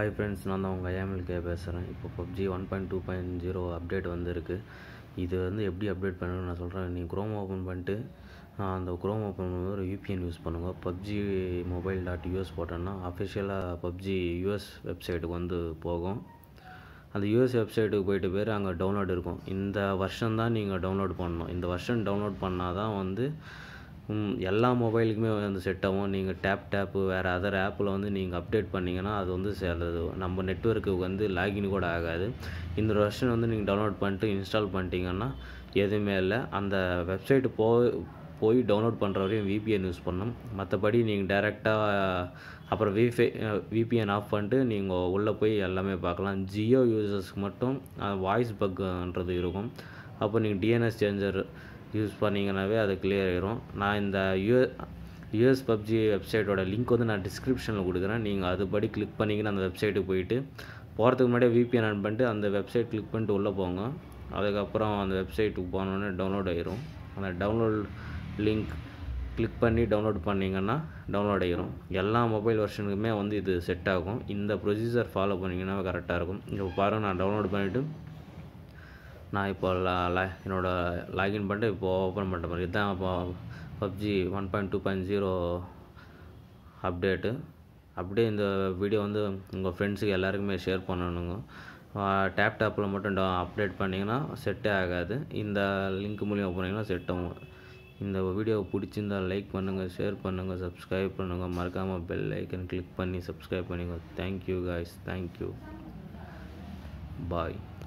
hi friends நான் தான் உங்கள் ஐஎம்எல்கே பேசுகிறேன் இப்போ PUBG one point two point zero update வந்திருக்கு இது வந்து எப்படி அப்டேட் பண்ணணும்னு நான் சொல்கிறேன் நீங்கள் குரோம் ஓப்பன் பண்ணிட்டு ஆஹ், அந்த குரோம் ஓப்பன் பண்ணும்போது ஒரு யூபிஎன் யூஸ் பண்ணுங்கள் பப்ஜி மொபைல் டாட் யூஎஸ் போட்டோன்னா அஃபிஷியலாக பப்ஜி யூஎஸ் வெப்சைட்டுக்கு வந்து போகும் அந்த யூஎஸ் வெப்சைட்டுக்கு போயிட்டு பேர் அங்கே டவுன்லோட் இருக்கும் இந்த வருஷன் தான் நீங்கள் டவுன்லோட் பண்ணணும் இந்த வருஷன் டவுன்லோட் பண்ணால் தான் வந்து ம், எல்லா மொபைலுக்குமே வந்து செட் ஆகும் நீங்கள் டேப் டேப்பு வேறு அதர் ஆப்பில் வந்து நீங்கள் அப்டேட் பண்ணிங்கன்னா அது வந்து சே- அது நம்ம நெட்ஒர்க்குக்கு வந்து லாகின் கூட ஆகாது இந்த வருஷன் வந்து நீங்கள் டவுன்லோட் பண்ணிட்டு இன்ஸ்டால் பண்ணிட்டீங்கன்னா எதுவுமே இல்லை அந்த வெப்சைட்டு போ போய் டவுன்லோட் பண்ணுற வரையும் விபிஎன் யூஸ் பண்ணணும் மற்றபடி நீங்கள் டேரெக்டாக அப்புறம் விஃபை விபிஎன் ஆஃப் பண்ணிட்டு நீங்கள் உள்ளே போய் எல்லாமே பார்க்கலாம் ஜியோ யூசர்ஸ்க்கு மட்டும் வாய்ஸ் பக்ன்றது இருக்கும் அப்போ நீங்கள் டிஎன்எஸ் சேஞ்சர் யூஸ் பண்ணிங்கனாவே அது கிளியர் ஆயிரும் நான் இந்த யூ யூஎஸ் பப்ஜி வெப்சைட்டோட லிங்க் வந்து நான் டிஸ்கிரிப்ஷனில் கொடுக்குறேன் நீங்கள் அதுபடி கிளிக் பண்ணிங்கன்னா அந்த வெப்சைட்டுக்கு போயிட்டு போகிறதுக்கு முன்னாடியே விபிஎன் ஆன் பண்ணிட்டு அந்த வெப்சைட் கிளிக் பண்ணிட்டு உள்ளே போங்க அதுக்கப்புறம் அந்த வெப்சைட்டுக்கு போனோடனே டவுன்லோட் ஆயிரும் அந்த டவுன்லோட் லிங்க் கிளிக் பண்ணி டவுன்லோட் பண்ணிங்கன்னா டவுன்லோட் ஆகிரும் எல்லா மொபைல் வெர்ஷனுக்குமே வந்து இது செட் ஆகும் இந்த ப்ரொசீஜர் ஃபாலோ பண்ணிங்கன்னா கரெக்டாக இருக்கும் இப்போ பாருங்கள் நான் டவுன்லோட் பண்ணிவிட்டு நான் இப்போ லா- லா- என்னோட லாகின் பண்ணிட்டு இப்போ ஓப்பன் பண்ணிட்ட மாதிரி இதுதான் இப்போ PUBG one point two point zero update அப்படியே இந்த வீடியோ வந்து உங்கள் ஃப்ரெண்ட்ஸுக்கு எல்லாருக்குமே ஷேர் பண்ணணுங்க டேப் டேப்பில் மட்டும் அப்டேட் பண்ணிங்கன்னா செட்டே ஆகாது இந்த லிங்க் மூலியம் போனீங்கன்னா செட் ஆகும் இந்த வீடியோ பிடிச்சிருந்தா லைக் பண்ணுங்கள் ஷேர் பண்ணுங்கள் சப்ஸ்கிரைப் பண்ணுங்கள் மறக்காமல் பெல் ஐக்கன் கிளிக் பண்ணி சப்ஸ்கிரைப் பண்ணிங்க தேங்க்யூ காய்ஸ் தேங்க்யூ பாய்